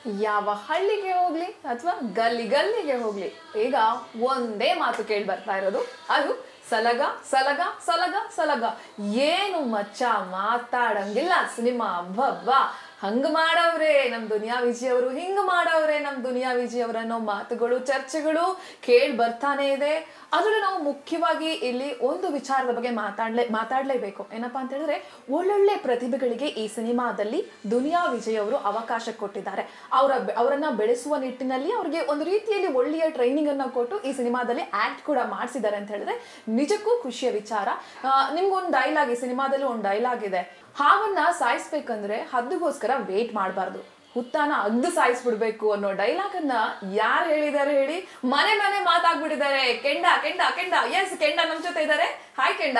ಯಾವ ಹಳ್ಳಿಗೆ ಹೋಗ್ಲಿ ಅಥವಾ ಗಲ್ಲಿ ಗಲ್ಲಿಗೆ ಹೋಗ್ಲಿ ಈಗ ಒಂದೇ ಮಾತು ಕೇಳಿ ಬರ್ತಾ ಇರೋದು ಅದು ಸಲಗ ಸಲಗ ಸಲಗ ಸಲಗ ಏನು ಮಚ್ಚ ಮಾತಾಡಂಗಿಲ್ಲ ಸಿನಿಮಾ ಅಬ್ಬಬ್ಬ ಹಂಗ್ ಮಾಡವ್ರೆ ನಮ್ ದುನಿಯಾ ವಿಜಯ್ ಅವರು ಹಿಂಗ್ ಮಾಡವ್ರೆ ನಮ್ ದುನಿಯಾ ವಿಜಯ್ ಅವರ ಅನ್ನೋ ಮಾತುಗಳು ಚರ್ಚೆಗಳು ಕೇಳಿ ಬರ್ತಾನೆ ಇದೆ ಅದ್ರಲ್ಲೂ ನಾವು ಮುಖ್ಯವಾಗಿ ಇಲ್ಲಿ ಒಂದು ವಿಚಾರದ ಬಗ್ಗೆ ಮಾತಾಡ್ಲೇ ಮಾತಾಡ್ಲೇಬೇಕು ಏನಪ್ಪಾ ಅಂತ ಹೇಳಿದ್ರೆ ಒಳ್ಳೊಳ್ಳೆ ಪ್ರತಿಭೆಗಳಿಗೆ ಈ ಸಿನಿಮಾದಲ್ಲಿ ದುನಿಯಾ ವಿಜಯ್ ಅವರು ಅವಕಾಶ ಕೊಟ್ಟಿದ್ದಾರೆ ಅವರ ಅವರನ್ನ ಬೆಳೆಸುವ ನಿಟ್ಟಿನಲ್ಲಿ ಅವ್ರಿಗೆ ಒಂದು ರೀತಿಯಲ್ಲಿ ಒಳ್ಳೆಯ ಟ್ರೈನಿಂಗ್ ಅನ್ನ ಕೊಟ್ಟು ಈ ಸಿನಿಮಾದಲ್ಲಿ ಆಕ್ಟ್ ಕೂಡ ಮಾಡಿಸಿದ್ದಾರೆ ಅಂತ ಹೇಳಿದ್ರೆ ನಿಜಕ್ಕೂ ಖುಷಿಯ ವಿಚಾರ ಆ, ನಿಮ್ಗೊಂದು ಡೈಲಾಗ್ ಈ ಸಿನಿಮಾದಲ್ಲಿ ಒಂದು ಡೈಲಾಗ್ ಇದೆ ಹಾವನ್ನ ಸಾಯಿಸ್ಬೇಕಂದ್ರೆ ಹದ್ದುಗೋಸ್ಕರ ವೇಟ್ ಮಾಡಬಾರ್ದು ಹುತ್ತಾನ ಅಗ್ದು ಸಾಯಿಸ್ಬಿಡ್ಬೇಕು ಅನ್ನೋ ಡೈಲಾಗ್ ಅನ್ನ ಯಾರು ಹೇಳಿದ್ದಾರೆ ಹೇಳಿ ಮನೆ ಮನೆ ಮಾತಾಗ್ಬಿಟ್ಟಿದ್ದಾರೆ ಕೆಂಡ ಕೆಂಡ ಕೆಂಡ ಎಸ್ ಕೆಂಡ ನಮ್ ಜೊತೆ ಇದ್ದಾರೆ ಹಾಯ್ ಕೆಂಡ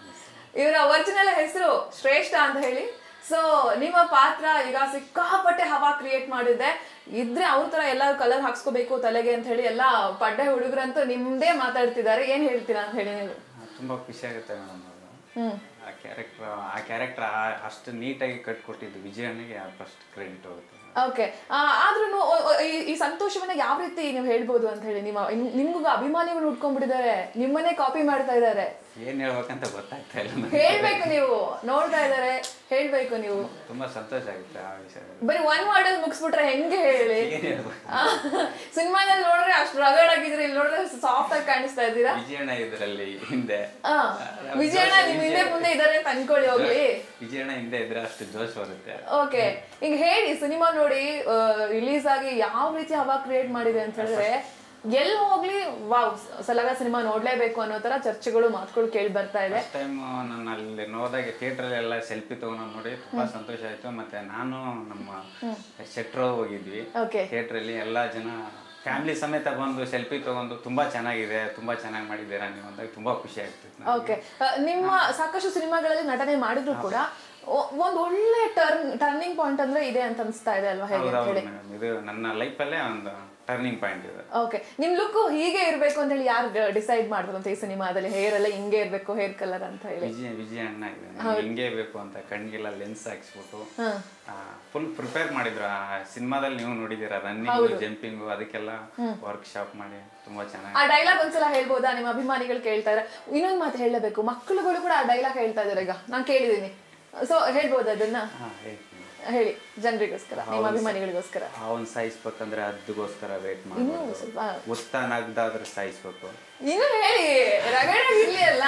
ಇವರ ಒರಿಜಿನಲ್ ಹೆಸರು ಶ್ರೇಷ್ಠ ಅಂತ ಹೇಳಿ ಸೊ ನಿಮ್ಮ ಪಾತ್ರ ಈಗ ಸಿಕ್ಕಾಪಟ್ಟೆ ಹವಾ ಕ್ರಿಯೇಟ್ ಮಾಡಿದೆ ಇದ್ರೆ ಅವ್ರ ತರ ಎಲ್ಲರೂ ಕಲರ್ ಹಾಕ್ಸ್ಕೋಬೇಕು ತಲೆಗೆ ಅಂತ ಹೇಳಿ ಎಲ್ಲಾ ಪಡ್ಡೆ ಹುಡುಗರಂತೂ ನಿಮ್ದೇ ಮಾತಾಡ್ತಿದ್ದಾರೆ ಏನ್ ಹೇಳ್ತೀರಾ ಅಂತ ಹೇಳಿ ನೀವು ತುಂಬ ಖುಷಿ ಆಗುತ್ತೆ ಮೇಡಮ್ ಅದು ಹ್ಮ್ ಆ ಕ್ಯಾರೆಕ್ಟರ್ ಆ ಕ್ಯಾರೆಕ್ಟರ್ ಅಷ್ಟು ನೀಟಾಗಿ ಕಟ್ಕೊಟ್ಟಿದ್ದು ವಿಜಯನಿಗೆ ಫಸ್ಟ್ ಕ್ರೆಡಿಟ್ ಹೋಗುತ್ತೆ ಓಕೆ ಆದ್ರೂ ಈ ಸಂತೋಷವನ್ನ ಯಾವ ರೀತಿ ನೀವು ಹೇಳ್ಬೋದು ಅಂತ ಹೇಳಿ ನಿಮ್ಮ ಇನ್- ನಿಮ್ಗೂ ಅಭಿಮಾನಿಗಳು ಉಟ್ಕೊಂಡ್ಬಿಟ್ಟಿದ್ದಾರೆ ನಿಮ್ಮನ್ನೇ ಕಾಪಿ ಮಾಡ್ತಾ ಇದ್ದಾರೆ ಏನು ಹೇಳ್ಬೇಕಂತ ಗೊತ್ತಾಗ್ತಾ ಇಲ್ಲ ನನಗೆ. ಹೇಳ್ಬೇಕು ನೀವು ನೋಡ್ತಾ ಇದ್ದಾರೆ ಹೇಳ್ಬೇಕು ನೀವು ತುಂಬ ಸಂತೋಷ ಆಗುತ್ತೆ ಆ ವಿಷಯದಲ್ಲಿ ಬರೀ ಒನ್ ವರ್ಡ್ ಅಲ್ಲಿ ಮುಗಿಸ್ಬಿಟ್ರೆ ಹೆಂಗೆ ಹೇಳಿ ಏನ್ ಹೇಳ್ಬೇಕು? ಸಿನಿಮಾದಲ್ಲಿ ನೋಡ್ರೆ ಅಷ್ಟು ರಗಡ್ ಆಗಿದ್ರೆ ಇಲ್ಲಿ ನೋಡಿದ್ರೆ ಸಾಫ್ಟ್ ಆಗಿ ಕಾಣಿಸ್ತಾ ಇದ್ದೀರಾ ವಿಜಯಣ್ಣ ಇದರಲ್ಲಿ ಹಿಂದೆ ಆ, ವಿಜಯಣ್ಣ ನಿಮ್ ಹಿಂದೆ ಮುಂದೆ ಇದಾರೆ ಅಂತ ಅನ್ಕೊಳ್ಳಿ ಹೋಗ್ಲಿ ವಿಜಯಣ್ಣ ಹಿಂದೆ ಇದ್ರೆ ಅಷ್ಟು ಜೋಶ್ ಬರುತ್ತೆ ಓಕೆ ಈಗ ಹೇಳಿ ಸಿನಿಮಾ ನೋಡಿ ರಿಲೀಸ್ ಆಗಿ ಯಾವ ರೀತಿ ಹವಾ ಕ್ರಿಯೇಟ್ ಮಾಡಿದೆ ಅಂತ ಹೇಳಿದ್ರೆ ಎಲ್ಲಿ ಹೋಗ್ಲಿ ವಾವ್ ಸಲಗ ಸಿನಿಮಾ ನೋಡ್ಲೇಬೇಕು ಅನ್ನೋ ತರ ಚರ್ಚೆಗಳು ಮಾತುಗಳು ಕೇಳಿ ಬರ್ತಾ ಇದೆ ಫಸ್ಟ್ ಟೈಮ್ ನಾನು ಅಲ್ಲಿ ನೋಡಿದಾಗ ಥಿಯೇಟ್ರಲ್ಲಿ ಎಲ್ಲ ಸೆಲ್ಫಿ ತಗೊಂಡು ನೋಡಿ ತುಂಬಾ ಸಂತೋಷ ಆಯ್ತು ಮತ್ತೆ ನಾನು ನಮ್ಮ ಶೆಟ್ರು ಹೋಗಿದ್ವಿ ಓಕೆ ಥಿಯೇಟ್ರಲ್ಲಿ ಎಲ್ಲ ಜನ ಫ್ಯಾಮಿಲಿ ಸಮೇತ ಬಂದು ಸೆಲ್ಫಿ ತಗೊಂಡು ತುಂಬಾ ಚೆನ್ನಾಗಿದೆ ತುಂಬಾ ಚೆನ್ನಾಗಿ ಮಾಡಿದ್ದೀರಾ ನೀವು ಅಂದಾಗ ತುಂಬಾ ಖುಷಿ ಆಗ್ತಿತ್ತು ನನಗೆ. ಓಕೆ ನಿಮ್ಮ ಸಾಕಷ್ಟು ಸಿನಿಮಾಗಳಲ್ಲಿ ನಟನೆ ಮಾಡಿದ್ರು ಕೂಡ ಒ- ಒಂದ್ ಒಳ್ಳೆ ಟರ್ನ್ ಟರ್ನಿಂಗ್ ಪಾಯಿಂಟ್ ಅಂದ್ರೆ ಇದೆ ಅಂತ ಅನ್ಸ್ತಾ ಇದೆ ಅಲ್ವಾ ಹೇಗೆ ಅಂತ ಹೌದೌದು ಹೇಳಿ ಮೇಡಮ್ ಇದು ನನ್ನ ಲೈಫಲ್ಲೇ ಒಂದು ಟರ್ನಿಂಗ್ ಪಾಯಿಂಟ್ ಇದೆ ಓಕೆ ನಿಮ್ ಲುಕ್ ಹೀಗೆ ಇರ್ಬೇಕು ಅಂತ ಹೇಳಿ ಯಾರು ಡಿಸೈಡ್ ಮಾಡಿದ್ರು ಅಂತ ಈ ಸಿನಿಮಾದಲ್ಲಿ ಹೇರ್ ಎಲ್ಲ ಹಿಂಗೆ ಇರ್ಬೇಕು ಹೇರ್ ಕಲರ್ ಅಂತ ಹೇಳಿ ವಿಜಯ ವಿಜಯ ಅಣ್ಣ ಇದೆ ನನಗೆ ಹಿಂಗೆ ಬೇಕು ಅಂತ ಕಣ್ಗೆಲ್ಲ ಲೆನ್ಸ್ ಹಾಕ್ಸ್ಬಿಟ್ಟು ಹ್ಮ್. ಫುಲ್ ಪ್ರಿಪೇರ್ ಮಾಡಿದ್ರು ಆ ಸಿನಿಮಾದಲ್ಲಿ ನೀವು ನೋಡಿದ್ದೀರಾ ರನ್ನಿಂಗ್ ಜಂಪಿಂಗು ಅದಕ್ಕೆಲ್ಲ ವರ್ಕ್ ಶಾಪ್ ಮಾಡಿ ತುಂಬಾ ಚೆನ್ನಾಗಿ ಆ ಡೈಲಾಗ್ ಒಂದ್ಸಲ ಹೇಳ್ಬೋದಾ ನಿಮ್ಮ ಅಭಿಮಾನಿಗಳು ಕೇಳ್ತಾ ಇದ್ದಾರೆ ಇನ್ನೊಂದು ಮಾತು ಹೇಳಬೇಕು ಮಕ್ಕಳುಗಳು ಕೂಡ ಆ ಡೈಲಾಗ್ ಹೇಳ್ತಾ ಇದಾರೆ ಈಗ ನಾನು ಕೇಳಿದೀನಿ ಸೊ ಹೇಳ್ಬೋದು ಅದನ್ನ ಹಾ ಹೇಳ್ತೀನಿ ಹೇಳಿ ಜನರಿಗೋಸ್ಕರ ನಿಮ್ಮ ಅಭಿಮಾನಿಗಳಿಗೋಸ್ಕರ ಅವನ್ ಸಾಯಿಸ್ಬೇಕಂದ್ರೆ ಹದ್ದುಗೋಸ್ಕರ ವೇಟ್ ಇನ್ನೂ ಮಾಡಬಾರ್ದು ಸ್ವಲ್ಪ ಒತ್ತನಾಗ್ದಾದ್ರೆ ಸಾಯಿಸ್ಬೇಕು ಇನ್ನು ಹೇಳಿ ರಗಡಾಗಿ ಇರ್ಲಿ ಅಲ್ಲ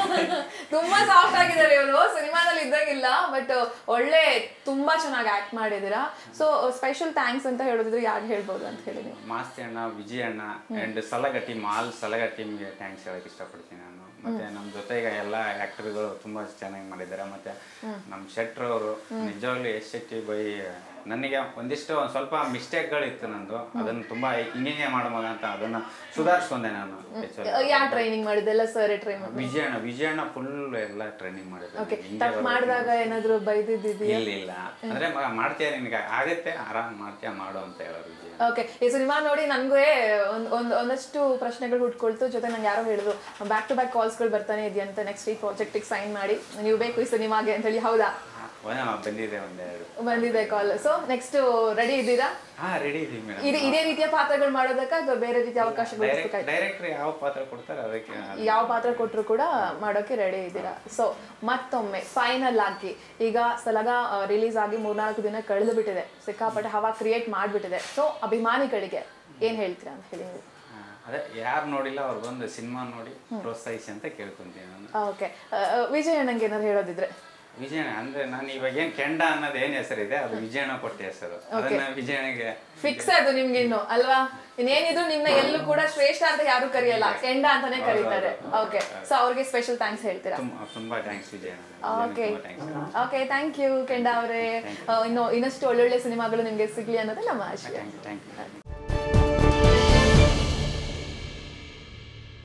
ತುಂಬಾ ಸಾಫ್ಟ್ ಆಗಿದ್ದಾರೆ ಇವರು ಸಿನಿಮಾದಲ್ಲಿ ಇದ್ದಂಗಿಲ್ಲ ಬಟ್ ಒಳ್ಳೆ ತುಂಬಾ ಚೆನ್ನಾಗಿ ಆಕ್ಟ್ ಮಾಡಿದೀರಾ ಸೊ ಸ್ಪೆಷಲ್ ಥ್ಯಾಂಕ್ಸ್ ಅಂತ ಹೇಳೋದಿದ್ರೆ ಯಾರು ಹೇಳ್ಬೋದು ಅಂತ ಹೇಳಿ ನೀವು ಮಾಸ್ತಿ ಅಣ್ಣ ವಿಜಯ ಅಣ್ಣ and Salaga team all Salaga ಟೀಮ್ಗೆ ಥ್ಯಾಂಕ್ಸ್ ಹೇಳಕ್ ಇಷ್ಟಪಡ್ತೀನಿ ನಾನು ಮತ್ತೆ ನಮ್ಮ ಜೊತೆಗೆ ಎಲ್ಲ ಆಕ್ಟರ್ಗಳು ತುಂಬಾ ಚೆನ್ನಾಗಿ ಮಾಡಿದ್ದಾರೆ ಮತ್ತೆ ನಮ್ಮ ಶೆಟ್ರ್ ಅವರು ನಿಜವಾಗ್ಲೂ ಎಸ್ ಶೆಟ್ಟಿ ಬೈ ನನಗೆ ಒಂದಿಷ್ಟು ಒಂದ್ ಸ್ವಲ್ಪ ಮಿಸ್ಟೇಕ್ಗಳಿತ್ತು ನಂದು ಅದನ್ನ ತುಂಬಾ ಹಿಂಗೆ ಮಾಡೋ ಮಗ ಅಂತ ಅದನ್ನ ಸುಧಾರಿಸ್ಕೊಂಡೆ ನಾನು actually. ಯಾರು ಟ್ರೈನಿಂಗ್ ಮಾಡಿದ್ದೆಲ್ಲ sir train Vijayanna Vijayanna full ಎಲ್ಲ ಟ್ರೈನಿಂಗ್ ಮಾಡಿದ್ರು ಓಕೆ ಹಿಂಗೆ ತಪ್ಪು ಮಾಡಿದಾಗ ಏನಾದ್ರು ಬೈದಿದ್ದಿದ್ಯಾ ಇಲ್ಲ ಇಲ್ಲ ಅಂದ್ರೆ ಮಗ ಮಾಡ್ತೀಯ ನಿನಗೆ ಆಗತ್ತೆ ಆರಾಮ್ ಮಾಡ್ತೀಯ ಮಾಡು ಅಂತ ಹೇಳೋರು ವಿಜಯ ಓಕೆ ಈ ಸಿನಿಮಾ ನೋಡಿ ನನಗೂ ಒಂದ್ ಒಂದ್ ಒಂದಷ್ಟು ಪ್ರಶ್ನೆಗಳು ಹುಟ್ಕೊಳ್ತು ಜೊತೆ ನಂಗೆ ಯಾರೋ ಹೇಳಿದ್ರು ಬ್ಯಾಕ್ ಟು ಬ್ಯಾಕ್ ಕಾಲ್ಸ್ಗಳು ಬರ್ತಾನೆ ಇದೆಯಂತ ನೆಕ್ಸ್ಟ್ ಈ ಪ್ರಾಜೆಕ್ಟಿಗೆ ಸೈನ್ ಮಾಡಿ ನೀವು ಬೇಕು ಈ ಸಿನಿಮಾಗೆ ಅಂತ ಹೇಳಿ ಹೌದಾ ಹಾ, ಬಂದಿದೆ ಒಂದೆರಡು ಬಂದಿದೆ ಕಾಲ್ ಸೊ ನೆಕ್ಸ್ಟ್ ರೆಡಿ ಇದ್ದೀರಾ ಹಾ ರೆಡಿ ಇದೀವಿ ಮೇಡಮ್ ಇದೇ ಇದೇ ರೀತಿಯ ಪಾತ್ರಗಳು ಮಾಡೋದಕ್ಕ ಅಥವಾ ಬೇರೆ ರೀತಿಯ ಅವಕಾಶಗಳು ಸಿಗ್ಬೇಕಾಯ್ತಾ? ಡೈರೆಕ್ಟರ್ ಯಾವ ಪಾತ್ರ ಕೊಡ್ತಾರೆ ಅದಕ್ಕೆ ಯಾವ ಪಾತ್ರ ಕೊಟ್ಟರು ಕೂಡ ಮಾಡೋಕೆ ರೆಡಿ ಇದ್ದೀರಾ ಸೊ ಮತ್ತೊಮ್ಮೆ ಫೈನಲ್ ಆಗಿ ಈಗ ಸಲಗ ರಿಲೀಸ್ ಆಗಿ ಮೂರ್ನಾಲ್ಕು ದಿನ ಕಳೆದು ಬಿಟ್ಟಿದೆ ಸಿಕ್ಕಾಪಟ್ಟೆ ಹವಾ ಕ್ರಿಯೇಟ್ ಮಾಡಿಬಿಟ್ಟಿದೆ ಸೊ ಅಭಿಮಾನಿಗಳಿಗೆ ಏನ್ ಹೇಳ್ತೀರಾ ಅಂತ ಹೇಳಿ ನೀವು ಹಾ, ಅದೇ ಯಾರು ನೋಡಿಲ್ಲ ಅವ್ರು ಬಂದು ಸಿನಿಮಾ ನೋಡಿ ಪ್ರೋತ್ಸಾಹಿಸಿ ಅಂತ ಕೇಳ್ಕೊಂತೀನಿ ನಾನು ಓಕೆ ವಿಜಯ್ ಅಣ್ಣಂಗೆ ಏನಾದ್ರು ಹೇಳೋದಿದ್ರೆ ವಿಜಯಣ್ಣ ಅಂದ್ರೆ ನಾನು ಇವಾಗ ಏನ್ ಕೆಂಡ ಅನ್ನೋದು ಏನ್ ಹೆಸರಿದೆ ಅದು ವಿಜಯಣ್ಣ ಕೊಟ್ಟ ಹೆಸರು ಅದನ್ನ ವಿಜಯಣ್ಣಗೆ ಫಿಕ್ಸ್ ಅದು ನಿಮ್ಗೆ ಇನ್ನು ಅಲ್ವಾ ಇನ್ನೇನಿದ್ರು ನಿಮ್ನ ಎಲ್ಲೂ ಕೂಡ ಶ್ರೇಷ್ಠ ಅಂತ ಯಾರು ಕರೆಯಲ್ಲ ಕೆಂಡ ಅಂತಾನೆ ಕರೀತಾರೆ ಓಕೆ ಸೊ ಅವ್ರಿಗೆ ಸ್ಪೆಷಲ್ ಥ್ಯಾಂಕ್ಸ್ ಹೇಳ್ತೀರಾ ತುಂಬಾ ತುಂಬಾ ಥ್ಯಾಂಕ್ಸ್ ವಿಜಯಣ್ಣ ಓಕೆ ತುಂಬಾ thanks okay thank you Kenda ಅವರೇ ಇನ್ನು ಇನ್ನಷ್ಟು ಒಳ್ಳೊಳ್ಳೆ ಸಿನಿಮಾಗಳು ನಿಮ್ಗೆ ಸಿಗ್ಲಿ ಅನ್ನೋದೇ ನಮ್ಮ ಆಶಯ ಥ್ಯಾಂಕ್ ಯು ಥ್ಯಾಂಕ್ ಯು